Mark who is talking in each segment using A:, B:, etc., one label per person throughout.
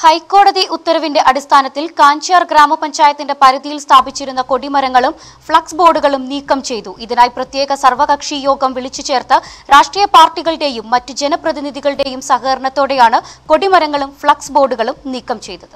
A: ഹൈക്കോടതി ഉത്തരവിന്റെ അടിസ്ഥാനത്തിൽ കാഞ്ചിയാർ ഗ്രാമപഞ്ചായത്തിന്റെ പരിധിയിൽ സ്ഥാപിച്ചിരുന്ന കൊടിമരങ്ങളും ഫ്ലക്സ് ബോർഡുകളും നീക്കം ചെയ്തു ഇതിനായി പ്രത്യേക സർവകക്ഷി യോഗം വിളിച്ചു ചേർത്ത് രാഷ്ട്രീയ പാർട്ടികളുടെയും മറ്റ് ജനപ്രതിനിധികളുടെയും സഹകരണത്തോടെയാണ് കൊടിമരങ്ങളും ഫ്ലക്സ് ബോർഡുകളും നീക്കം ചെയ്തത്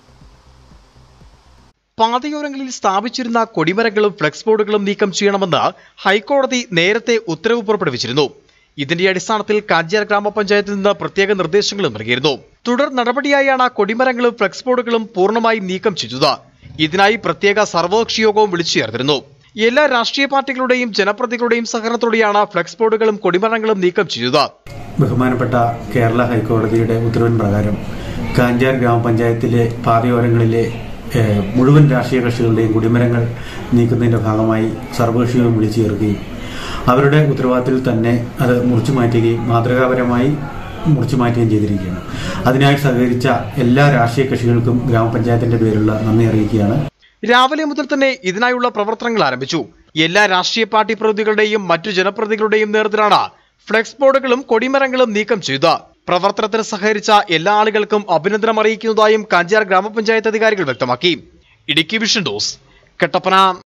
B: പാതയോരങ്ങളിൽ സ്ഥാപിച്ചിരുന്ന കൊടിമരങ്ങളും ഫ്ലെക്സ് ബോർഡുകളും നീക്കം ചെയ്യണമെന്ന് ഹൈക്കോടതി നേരത്തെ ഉത്തരവ് പുറപ്പെടുവിച്ചിരുന്നു ഇതിന്റെ അടിസ്ഥാനത്തിൽ കാഞ്ചിയാർ ഗ്രാമപഞ്ചായത്തിൽ നിന്ന് പ്രത്യേക നിർദ്ദേശങ്ങളും നൽകിയിരുന്നു തുടർ നടപടിയായാണ് കൊടിമരങ്ങളും ഫ്ലെക്സ് ബോർഡുകളും പൂർണ്ണമായും നീക്കം ചെയ്തത് ഇതിനായി പ്രത്യേക സർവകക്ഷി യോഗവും വിളിച്ചു ചേർത്തിരുന്നു എല്ലാ രാഷ്ട്രീയ പാർട്ടികളുടെയും ജനപ്രതിനിധികളുടെയും സഹകരണത്തോടെയാണ് ഫ്ലെക്സ് ബോർഡുകളും കൊടിമരങ്ങളും നീക്കം ചെയ്തത്
C: ബഹുമാനപ്പെട്ട കേരള ഹൈക്കോടതിയുടെ ഉത്തരവിൻ പ്രകാരം കാഞ്ചാർ ഗ്രാമപഞ്ചായത്തിലെ പാതയോരങ്ങളിലെ ഏഹ്, മുഴുവൻ രാഷ്ട്രീയ കക്ഷികളുടെയും കുടിമരങ്ങൾ നീക്കുന്നതിന്റെ ഭാഗമായി സർവകക്ഷി യോഗം വിളിച്ചു ചേർക്കുകയും അവരുടെ ഉത്തരവാദിത്തത്തിൽ തന്നെ അത് മുറിച്ചു മാറ്റുകയും മാതൃകാപരമായി മുറിച്ചു മാറ്റുകയും ചെയ്തിരിക്കുകയാണ് അതിനായി സഹകരിച്ച എല്ലാ രാഷ്ട്രീയ കക്ഷികൾക്കും ഗ്രാമപഞ്ചായത്തിന്റെ പേരിലുള്ള നന്ദി അറിയിക്കുകയാണ്
B: രാവിലെ മുതൽ തന്നെ ഇതിനായുള്ള പ്രവർത്തനങ്ങൾ ആരംഭിച്ചു എല്ലാ രാഷ്ട്രീയ പാർട്ടി പ്രതിനിധികളുടെയും മറ്റു ജനപ്രതിനിധികളുടെയും നേതൃത്വത്തിലാണ് ഫ്ലെക്സ് ബോർഡുകളും കൊടിമരങ്ങളും നീക്കം ചെയ്തത് പ്രവർത്തനത്തിന് സഹകരിച്ച എല്ലാ ആളുകൾക്കും അഭിനന്ദനം അറിയിക്കുന്നതായും കാഞ്ചാർ ഗ്രാമപഞ്ചായത്ത് അധികാരികൾ വ്യക്തമാക്കി ഇടുക്കി വിഷൻ ഡോസ് കട്ടപ്പന